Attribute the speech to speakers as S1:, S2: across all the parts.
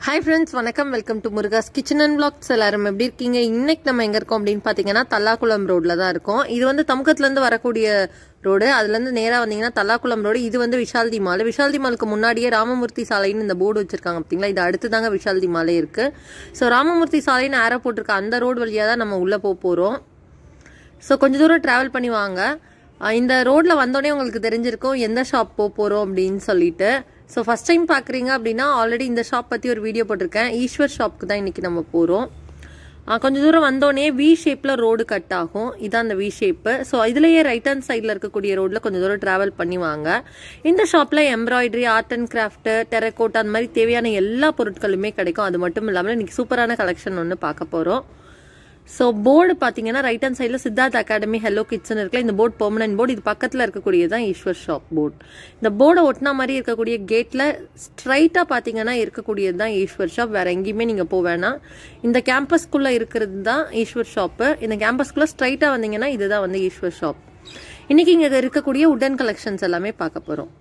S1: hi friends வணக்கம் welcome to Muruga's kitchen and blogs எல்லாரும் எப்படி இருக்கீங்க இன்னைக்கு நம்ம எங்க இருக்கோம் அப்படின்னு பாத்தீங்கன்னா தல்லாக்குளம் ரோட்ல தான் இருக்கோம் இது வந்து தமுக்கத்துல இருந்து வரக்கூடிய ரோடு அதுல இருந்து நேரா வந்தீங்கன்னா தல்லாக்குளம் ரோடு இது வந்து விஷால்தி மால் விஷால்தி மாலுக்கு முன்னாடியே ராமமூர்த்தி சாலைன்னு இந்த போர்டு வச்சிருக்காங்க பார்த்தீங்களா இது அடுத்து தாங்க விஷால்தி மாலே இருக்கு ஸோ ராமமூர்த்தி சாலைன்னு ஆரோ போட்டிருக்க அந்த ரோடு வழியா தான் நம்ம உள்ள போக போறோம் ஸோ கொஞ்ச தூரம் ட்ராவல் பண்ணி வாங்க அஹ் இந்த ரோட்ல வந்தோடனே உங்களுக்கு தெரிஞ்சிருக்கும் எந்த ஷாப் போக போறோம் அப்படின்னு சொல்லிட்டு ஸோ ஃபர்ஸ்ட் டைம் பார்க்குறீங்க அப்படின்னா ஆல்ரெடி இந்த ஷாப் பற்றி ஒரு வீடியோ போட்டிருக்கேன் ஈஸ்வர் ஷாப்க்கு தான் இன்னைக்கு நம்ம போகிறோம் கொஞ்சம் தூரம் வந்தோடனே வி ஷேப்பில் ரோடு கட் ஆகும் இதான் அந்த வி ஷேப்பு ஸோ இதுலேயே ரைட் ஹேண்ட் சைடில் இருக்கக்கூடிய ரோட்டில் கொஞ்சம் தூரம் ட்ராவல் பண்ணி வாங்க இந்த ஷாப்பில் embroidery art and craft terracotta அந்த மாதிரி தேவையான எல்லா பொருட்களுமே கிடைக்கும் அது மட்டும் இல்லாமல் இன்னைக்கு சூப்பரான கலெக்ஷன் ஒன்று பார்க்க போகிறோம் ஸோ போர்டு பார்த்தீங்கன்னா ரைட் ஹேண்ட் சைடில் சித்தார்த் அகாடமி ஹெலோ கிட்ஸ்னு இருக்குல்ல இந்த போர்டு பெர்மனன்ட் போர்டு இது பக்கத்தில் இருக்கக்கூடியது தான் ஈஸ்வர் ஷாப் போர்டு இந்த போர்டை ஒட்டினா மாதிரி இருக்கக்கூடிய கேட்டில் ஸ்ட்ரைட்டாக பார்த்தீங்கன்னா இருக்கக்கூடியது தான் ஈஸ்வர் ஷாப் வேற எங்கேயுமே நீங்கள் போக வேணாம் இந்த கேம்பஸ்க்குள்ளே இருக்கிறது தான் ஈஸ்வர் ஷாப்பு இந்த கேம்பஸ்க்குள்ளே ஸ்ட்ரைட்டாக வந்தீங்கன்னா இதுதான் வந்து ஈஸ்வர் ஷாப் இன்னைக்கு இங்கே இருக்கக்கூடிய உடன் கலெக்ஷன்ஸ் எல்லாமே பார்க்க போகிறோம்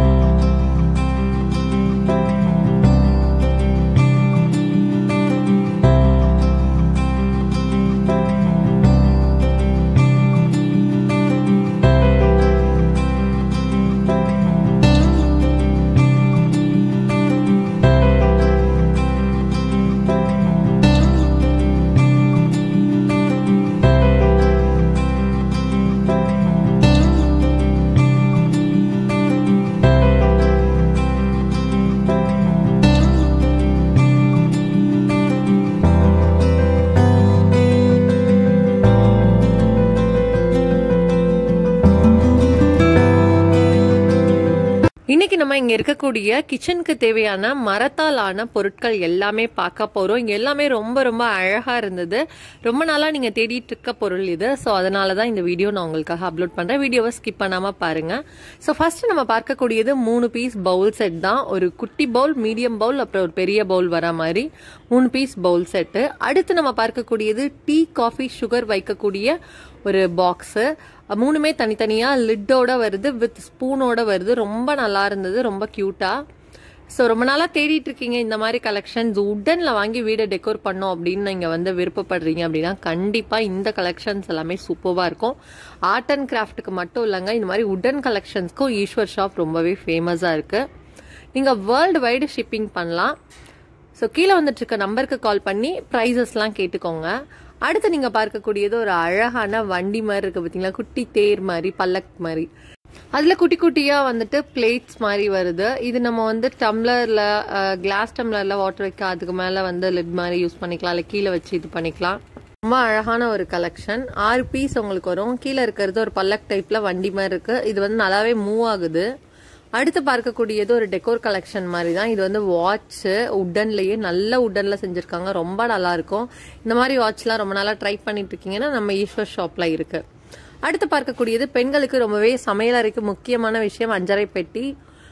S1: இன்னைக்கு நம்ம இங்க இருக்கக்கூடிய கிச்சனுக்கு தேவையான மரத்தால் ஆன பொருட்கள் எல்லாமே பார்க்க போறோம் இங்க எல்லாமே ரொம்ப ரொம்ப அழகா இருந்தது ரொம்ப நாளா நீங்க தேடிட்டு இருக்க பொருள் இது ஸோ அதனால தான் இந்த வீடியோ நான் உங்களுக்காக அப்லோட் பண்றேன் வீடியோவை ஸ்கிப் பண்ணாம பாருங்க ஸோ ஃபர்ஸ்ட் நம்ம பார்க்கக்கூடியது மூணு பீஸ் பவுல் செட் தான் ஒரு குட்டி பவுல் மீடியம் பவுல் அப்புறம் ஒரு பெரிய பவுல் வர மாதிரி மூணு பீஸ் பவுல் செட்டு அடுத்து நம்ம பார்க்கக்கூடியது டீ காஃபி சுகர் வைக்கக்கூடிய ஒரு பாக்ஸு மூணுமே தனித்தனியாக லிட்டோட வருது வித் ஸ்பூனோட வருது ரொம்ப நல்லா இருந்தது ரொம்ப க்யூட்டாக ஸோ ரொம்ப நாளாக தேடிட்டு இருக்கீங்க இந்த மாதிரி கலெக்ஷன்ஸ் உட்டனில் வாங்கி வீடை டெக்கோர் பண்ணோம் அப்படின்னு நீங்கள் வந்து விருப்பப்படுறீங்க அப்படின்னா கண்டிப்பாக இந்த கலெக்ஷன்ஸ் எல்லாமே சூப்பராக இருக்கும் ஆர்ட் அண்ட் கிராஃப்ட்டுக்கு மட்டும் இல்லைங்க இந்த மாதிரி உடன் கலெக்ஷன்ஸ்க்கும் ஈஸ்வர் ஷாப் ரொம்பவே ஃபேமஸாக இருக்குது நீங்கள் வேர்ல்டு வைடு ஷிப்பிங் பண்ணலாம் ஸோ கீழே வந்துட்டு இருக்க நம்பருக்கு கால் பண்ணி ப்ரைஸஸ்லாம் கேட்டுக்கோங்க அடுத்து நீங்க பார்க்கக்கூடியது ஒரு அழகான வண்டி மாதிரி இருக்கு பாத்தீங்களா குட்டி தேர் மாதிரி பல்லக் மாதிரி அதுல குட்டி குட்டியா வந்துட்டு பிளேட்ஸ் மாதிரி வருது இது நம்ம வந்து டம்ளர்ல கிளாஸ் டம்ளர்ல வாட்டர் வைக்க அதுக்கு மேல வந்து லிட் மாதிரி யூஸ் பண்ணிக்கலாம் இல்ல கீழே வச்சு இது பண்ணிக்கலாம் ரொம்ப அழகான ஒரு கலெக்ஷன் ஆறு பீஸ் உங்களுக்கு வரும் கீழே இருக்கிறது ஒரு பல்லக் டைப்ல வண்டி மாதிரி இருக்கு இது வந்து நல்லாவே மூவ் ஆகுது அடுத்து பார்க்கக்கூடியது ஒரு டெக்கோர் கலெக்ஷன் மாதிரி தான் இது வந்து வாட்ச்சு உட்டன்லயே நல்ல உட்டன்ல செஞ்சிருக்காங்க ரொம்ப நல்லா இருக்கும் இந்த மாதிரி வாட்ச்லாம் ரொம்ப நாளா ட்ரை பண்ணிட்டு இருக்கீங்கன்னா நம்ம ஈஸ்வர் ஷாப்ல இருக்கு அடுத்து பார்க்கக்கூடியது பெண்களுக்கு ரொம்பவே சமையலறைக்கு முக்கியமான விஷயம் அஞ்சரை பெட்டி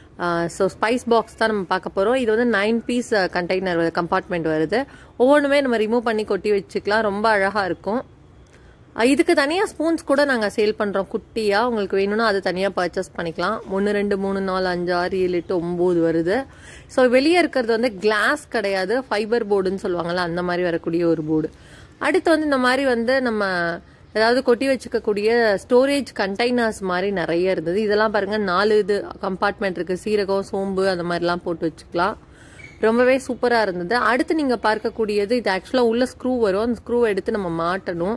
S1: ஸோ ஸ்பைஸ் பாக்ஸ் தான் நம்ம பார்க்க போகிறோம் இது வந்து நைன் பீஸ் கண்டெய்னர் கம்பார்ட்மெண்ட் வருது ஒவ்வொன்றுமே நம்ம ரிமூவ் பண்ணி கொட்டி வச்சுக்கலாம் ரொம்ப அழகாக இருக்கும் இதுக்கு தனியாக ஸ்பூன்ஸ் கூட நாங்கள் சேல் பண்ணுறோம் குட்டியாக உங்களுக்கு வேணும்னா அது தனியாக பர்ச்சேஸ் பண்ணிக்கலாம் ஒன்று ரெண்டு மூணு நாலு அஞ்சு ஆறு ஏழு எட்டு ஒம்பது வருது ஸோ வெளியே இருக்கிறது வந்து கிளாஸ் கிடையாது ஃபைபர் போர்டுன்னு சொல்லுவாங்கள்ல அந்த மாதிரி வரக்கூடிய ஒரு போர்டு அடுத்து வந்து இந்த மாதிரி வந்து நம்ம ஏதாவது கொட்டி வச்சுக்கக்கூடிய ஸ்டோரேஜ் கண்டெய்னர்ஸ் மாதிரி நிறைய இருந்தது இதெல்லாம் பாருங்க நாலு இது கம்பார்ட்மெண்ட் இருக்கு சீரகம் சோம்பு அந்த மாதிரிலாம் போட்டு வச்சுக்கலாம் ரொம்பவே சூப்பராக இருந்தது அடுத்து நீங்கள் பார்க்கக்கூடியது இது ஆக்சுவலாக உள்ள ஸ்க்ரூ வரும் அந்த ஸ்க்ரூவை எடுத்து நம்ம மாட்டணும்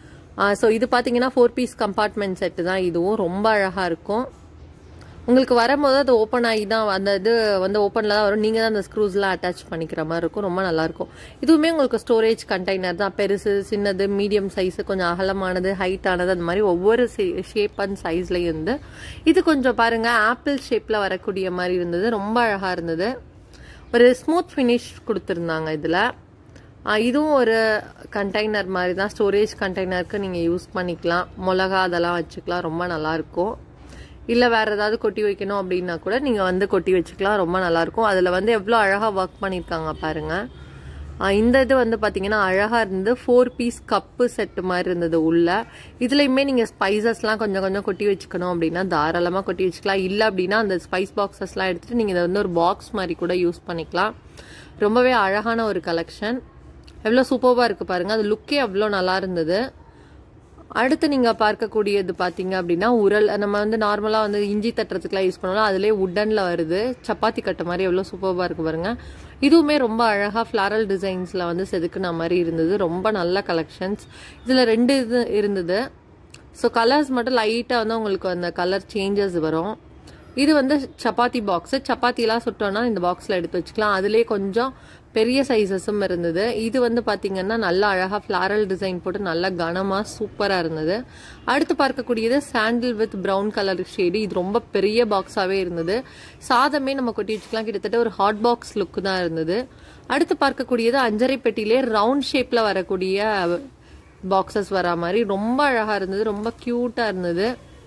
S1: ஸோ இது பார்த்தீங்கன்னா ஃபோர் பீஸ் கம்பார்ட்மெண்ட் செட்டு தான் இதுவும் ரொம்ப அழகாக இருக்கும் உங்களுக்கு வரும்போது அது ஓப்பன் ஆகி தான் அந்த இது வந்து ஓப்பனில் தான் வரும் நீங்கள் தான் அந்த ஸ்க்ரூஸ்லாம் அட்டாச் பண்ணிக்கிற மாதிரி இருக்கும் ரொம்ப நல்லாயிருக்கும் இதுவுமே உங்களுக்கு ஸ்டோரேஜ் கண்டெய்னர் தான் பெருசு சின்னது மீடியம் சைஸு கொஞ்சம் அகலமானது ஹைட்டானது அந்த மாதிரி ஒவ்வொரு ஷேப் அண்ட் சைஸ்லையும் இருந்து இது கொஞ்சம் பாருங்கள் ஆப்பிள் ஷேப்பில் வரக்கூடிய மாதிரி இருந்தது ரொம்ப அழகாக இருந்தது ஒரு ஸ்மூத் ஃபினிஷ் கொடுத்துருந்தாங்க இதில் இதுவும் ஒரு கண்டெய்னர் மாதிரி தான் ஸ்டோரேஜ் கண்டெய்னருக்கு நீங்கள் யூஸ் பண்ணிக்கலாம் மிளகா அதெல்லாம் வச்சுக்கலாம் ரொம்ப நல்லாயிருக்கும் இல்லை வேறு ஏதாவது கொட்டி வைக்கணும் அப்படின்னா கூட நீங்கள் வந்து கொட்டி வச்சுக்கலாம் ரொம்ப நல்லாயிருக்கும் அதில் வந்து எவ்வளோ அழகாக ஒர்க் பண்ணியிருக்காங்க பாருங்கள் ஆஹ் இந்த இது வந்து பார்த்தீங்கன்னா அழகாக இருந்தது ஃபோர் பீஸ் கப்பு செட்டு மாதிரி இருந்தது உள்ள இதுலையுமே நீங்கள் ஸ்பைசஸ்லாம் கொஞ்சம் கொஞ்சம் கொட்டி வச்சுக்கணும் அப்படின்னா தாராளமாக கொட்டி வச்சுக்கலாம் இல்லை அப்படின்னா அந்த ஸ்பைஸ் பாக்ஸஸ்லாம் எடுத்துகிட்டு நீங்கள் இதை வந்து ஒரு பாக்ஸ் மாதிரி கூட யூஸ் பண்ணிக்கலாம் ரொம்பவே அழகான ஒரு கலெக்ஷன் எவ்வளோ சூப்பராக இருக்குது பாருங்கள் அது லுக்கே அவ்வளோ நல்லா இருந்தது அடுத்து நீங்கள் பார்க்கக்கூடியது பார்த்தீங்க அப்படின்னா உரல் நம்ம வந்து நார்மலாக வந்து இஞ்சி தட்டுறதுக்குலாம் யூஸ் பண்ணலாம் அதிலே உட்டனில் வருது சப்பாத்தி கட்ட மாதிரி எவ்வளோ சூப்பராக இருக்கு பாருங்க இதுவுமே ரொம்ப அழகாக ஃப்ளாரல் டிசைன்ஸில் வந்து செதுக்குன மாதிரி இருந்தது ரொம்ப நல்ல கலெக்ஷன்ஸ் இதில் ரெண்டு இது இருந்தது ஸோ கலர்ஸ் மட்டும் லைட்டாக வந்து உங்களுக்கு அந்த கலர் சேஞ்சஸ் வரும் இது வந்து சப்பாத்தி பாக்ஸு சப்பாத்திலாம் சுட்டோன்னா இந்த பாக்ஸில் எடுத்து வச்சுக்கலாம் அதுலேயே கொஞ்சம் பெரிய சைஸஸும் இருந்தது இது வந்து பார்த்தீங்கன்னா நல்லா அழகாக ஃப்ளாரல் டிசைன் போட்டு நல்லா கனமாக சூப்பராக இருந்தது அடுத்து பார்க்கக்கூடியது sandal with brown colour shade இது ரொம்ப பெரிய பாக்ஸாகவே இருந்தது சாதமே நம்ம கொட்டி வச்சுக்கலாம் கிட்டத்தட்ட ஒரு ஹாட் பாக்ஸ் லுக் தான் இருந்தது அடுத்து பார்க்கக்கூடியது அஞ்சரை பெட்டியிலே ரவுண்ட் ஷேப்பில் வரக்கூடிய பாக்ஸஸ் வரா மாதிரி ரொம்ப அழகாக இருந்தது ரொம்ப க்யூட்டாக இருந்தது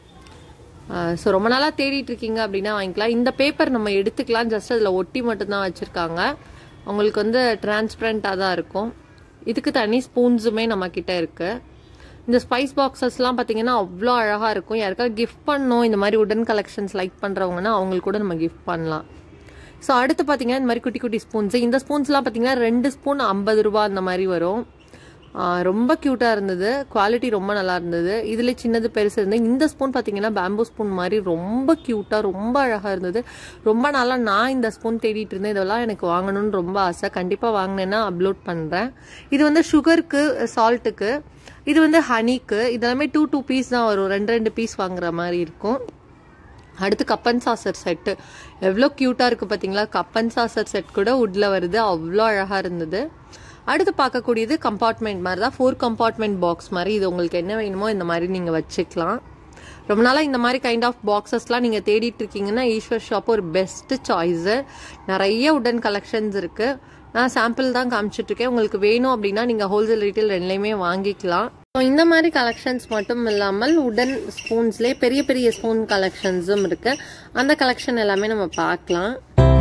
S1: ஸோ ரொம்ப நாளாக தேடிட்டு இருக்கீங்க அப்படின்னா வாங்கிக்கலாம் இந்த பேப்பர் நம்ம எடுத்துக்கலாம் ஜஸ்ட் அதில் ஒட்டி மட்டும்தான் வச்சுருக்காங்க உங்களுக்கு வந்து டிரான்ஸ்பரண்ட்டாக தான் இருக்கும் இதுக்கு தனி ஸ்பூன்ஸுமே நம்ம கிட்ட இருக்கு இந்த ஸ்பைஸ் பாக்ஸஸ்லாம் பார்த்தீங்கன்னா அவ்வளோ அழகாக இருக்கும் யாருக்காவது கிஃப்ட் பண்ணணும் இந்த மாதிரி உடன் கலெக்ஷன்ஸ் லைக் பண்ணுறவங்கன்னா அவங்களுக்கு கூட நம்ம கிஃப்ட் பண்ணலாம் ஸோ அடுத்து பார்த்தீங்கன்னா இந்த மாதிரி குட்டி குட்டி ஸ்பூன்ஸ் இந்த ஸ்பூன்ஸ்லாம் பார்த்தீங்கன்னா ரெண்டு ஸ்பூன் ஐம்பது ரூபா அந்த மாதிரி வரும் ரொம்ப க்யூட்டாக இருந்தது குவாலிட்டி ரொம்ப நல்லா இருந்தது இதில் சின்னது பெருசு இருந்தது இந்த ஸ்பூன் பார்த்தீங்கன்னா பேம்பூ ஸ்பூன் மாதிரி ரொம்ப க்யூட்டாக ரொம்ப அழகாக இருந்தது ரொம்ப நாளாக நான் இந்த ஸ்பூன் தேடிட்டு இருந்தேன் இதெல்லாம் எனக்கு வாங்கணும்னு ரொம்ப ஆசை கண்டிப்பாக வாங்கினேன்னா அப்லோட் பண்ணுறேன் இது வந்து சுகருக்கு சால்ட்டுக்கு இது வந்து ஹனிக்கு இதெல்லாமே டூ டூ பீஸ் தான் வரும் ரெண்டு ரெண்டு பீஸ் வாங்குற மாதிரி இருக்கும் அடுத்து கப்பன் சாசர் செட்டு எவ்வளோ க்யூட்டாக இருக்குது பார்த்தீங்களா கப்பன் சாசர் செட் கூட உட்டில் வருது அவ்வளோ அழகாக இருந்தது அடுத்து பார்க்கக்கூடியது கம்பார்ட்மெண்ட் மாதிரி தான் ஃபோர் கம்பார்ட்மெண்ட் பாக்ஸ் மாதிரி இது உங்களுக்கு என்ன வேணுமோ இந்த மாதிரி நீங்கள் வச்சுக்கலாம் ரொம்ப நாளாக இந்த மாதிரி கைண்ட் ஆஃப் பாக்ஸஸ்லாம் நீங்கள் தேடிட்டு இருக்கீங்கன்னா ஈஸ்வர் ஷாப் ஒரு பெஸ்ட்டு சாய்ஸு நிறைய உடன் கலெக்ஷன்ஸ் இருக்குது நான் சாம்பிள் தான் காமிச்சிட்ருக்கேன் உங்களுக்கு வேணும் அப்படின்னா நீங்கள் ஹோல்சேல் ரீட்டைல் ரெண்டுலேயுமே வாங்கிக்கலாம் ஸோ இந்த மாதிரி கலெக்ஷன்ஸ் மட்டும் இல்லாமல் உடன் ஸ்பூன்ஸ்லேயே பெரிய பெரிய ஸ்பூன் கலெக்ஷன்ஸும் இருக்குது அந்த கலெக்ஷன் எல்லாமே நம்ம பார்க்கலாம்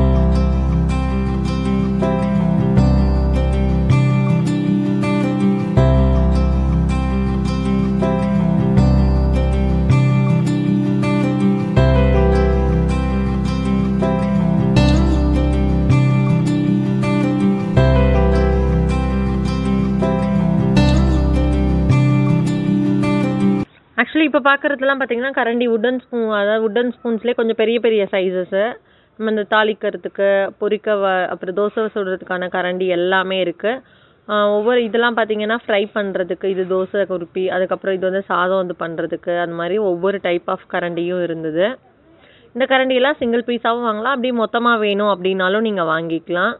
S1: ஆக்சுவலி இப்போ பார்க்குறதுலாம் பார்த்தீங்கன்னா கரண்டி உட்டன் ஸ்பூன் அதாவது உட்டன் ஸ்பூன்ஸ்லேயே கொஞ்சம் பெரிய பெரிய சைஸஸ்ஸு நம்ம இந்த தாளிக்கிறதுக்கு பொரிக்க வ அப்புறம் தோசை சுடுறதுக்கான கரண்டி எல்லாமே இருக்குது ஒவ்வொரு இதெல்லாம் பார்த்தீங்கன்னா ஃப்ரை பண்ணுறதுக்கு இது தோசை குருப்பி அதுக்கப்புறம் இது வந்து சாதம் வந்து பண்ணுறதுக்கு அந்த மாதிரி ஒவ்வொரு டைப் ஆஃப் கரண்டியும் இருந்தது இந்த கரண்டியெல்லாம் சிங்கிள் பீஸாகவும் வாங்கலாம் அப்படியே மொத்தமாக வேணும் அப்படின்னாலும் நீங்கள் வாங்கிக்கலாம்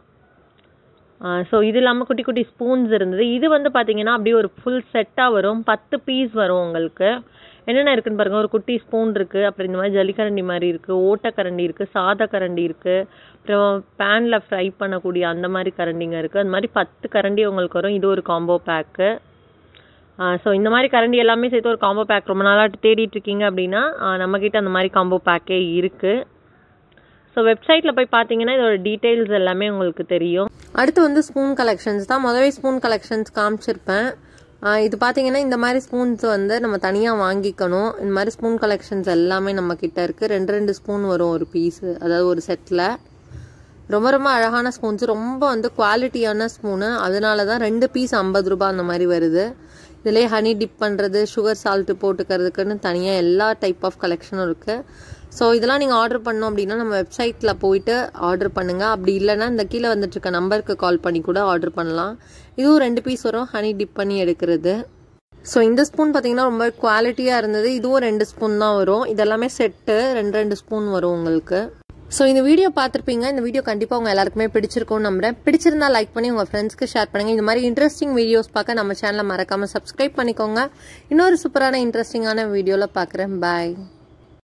S1: ஸோ இது இல்லாமல் குட்டி குட்டி ஸ்பூன்ஸ் இருந்தது இது வந்து பார்த்தீங்கன்னா அப்படியே ஒரு ஃபுல் செட்டாக வரும் பத்து பீஸ் வரும் உங்களுக்கு என்னென்ன இருக்குன்னு பாருங்க ஒரு குட்டி ஸ்பூன் இருக்குது அப்புறம் இந்த மாதிரி ஜல்லிக்கரண்டி மாதிரி இருக்குது ஓட்டக்கரண்டி இருக்குது சாத கரண்டி இருக்குது அப்புறம் பேனில் ஃப்ரை பண்ணக்கூடிய அந்த மாதிரி கரண்டிங்க இருக்குது அந்த மாதிரி பத்து கரண்டி உங்களுக்கு வரும் இது ஒரு காம்போ பேக்கு ஸோ இந்த மாதிரி கரண்டி எல்லாமே சேர்த்து ஒரு காம்போ பேக் ரொம்ப நாளாக தேடிட்டு இருக்கீங்க அப்படின்னா நம்மக்கிட்ட அந்த மாதிரி காம்போ பேக்கே இருக்குது ஸோ வெப்சைட்டில் போய் பார்த்தீங்கன்னா இதோட டீட்டெயில்ஸ் எல்லாமே உங்களுக்கு தெரியும் அடுத்து வந்து ஸ்பூன் கலெக்ஷன்ஸ் தான் முதவே ஸ்பூன் கலெக்ஷன்ஸ் காமிச்சிருப்பேன் இது பார்த்தீங்கன்னா இந்த மாதிரி ஸ்பூன்ஸ் வந்து நம்ம தனியாக வாங்கிக்கணும் இந்த மாதிரி ஸ்பூன் கலெக்ஷன்ஸ் எல்லாமே நம்ம கிட்ட இருக்குது ரெண்டு ரெண்டு ஸ்பூன் வரும் ஒரு பீஸு அதாவது ஒரு செட்டில் ரொம்ப ரொம்ப அழகான ஸ்பூன்ஸ் ரொம்ப வந்து குவாலிட்டியான ஸ்பூனு அதனால தான் ரெண்டு பீஸ் ஐம்பது ரூபாய் அந்த மாதிரி வருது இதிலே ஹனி டிப் பண்ணுறது சுகர் சால்ட்டு போட்டுக்கிறதுக்குன்னு தனியாக எல்லா டைப் ஆஃப் கலெக்ஷனும் இருக்குது ஸோ இதெல்லாம் நீங்கள் ஆர்டர் பண்ணோம் அப்படின்னா நம்ம வெப்சைட்டில் போயிட்டு ஆர்டர் பண்ணுங்கள் அப்படி இல்லைன்னா இந்த கீழே வந்துட்டு இருக்க நம்பருக்கு கால் பண்ணி கூட ஆர்டர் பண்ணலாம் இதுவும் ரெண்டு பீஸ் வரும் ஹனி டிப் பண்ணி எடுக்கிறது ஸோ இந்த ஸ்பூன் பார்த்தீங்கன்னா ரொம்ப குவாலிட்டியாக இருந்தது இதுவும் ரெண்டு ஸ்பூன் தான் வரும் இதெல்லாமே செட்டு ரெண்டு ரெண்டு ஸ்பூன் வரும் உங்களுக்கு ஸோ இந்த வீடியோ பார்த்துருப்பீங்க இந்த வீடியோ கண்டிப்பாக உங்கள் எல்லாருக்குமே பிடிச்சிருக்கும்னு நம்புறேன் பிடிச்சிருந்தா லைக் பண்ணி உங்கள் ஃப்ரெண்ட்ஸ்க்கு ஷேர் பண்ணுங்கள் இந்த மாதிரி இன்ட்ரெஸ்டிங் வீடியோஸ் பார்க்க நம்ம சேனலை மறக்காமல் சப்ஸ்கிரைப் பண்ணிக்கோங்க இன்னொரு சூப்பரான இன்ட்ரெஸ்டிங்கான வீடியோவில் பார்க்குறேன் பாய்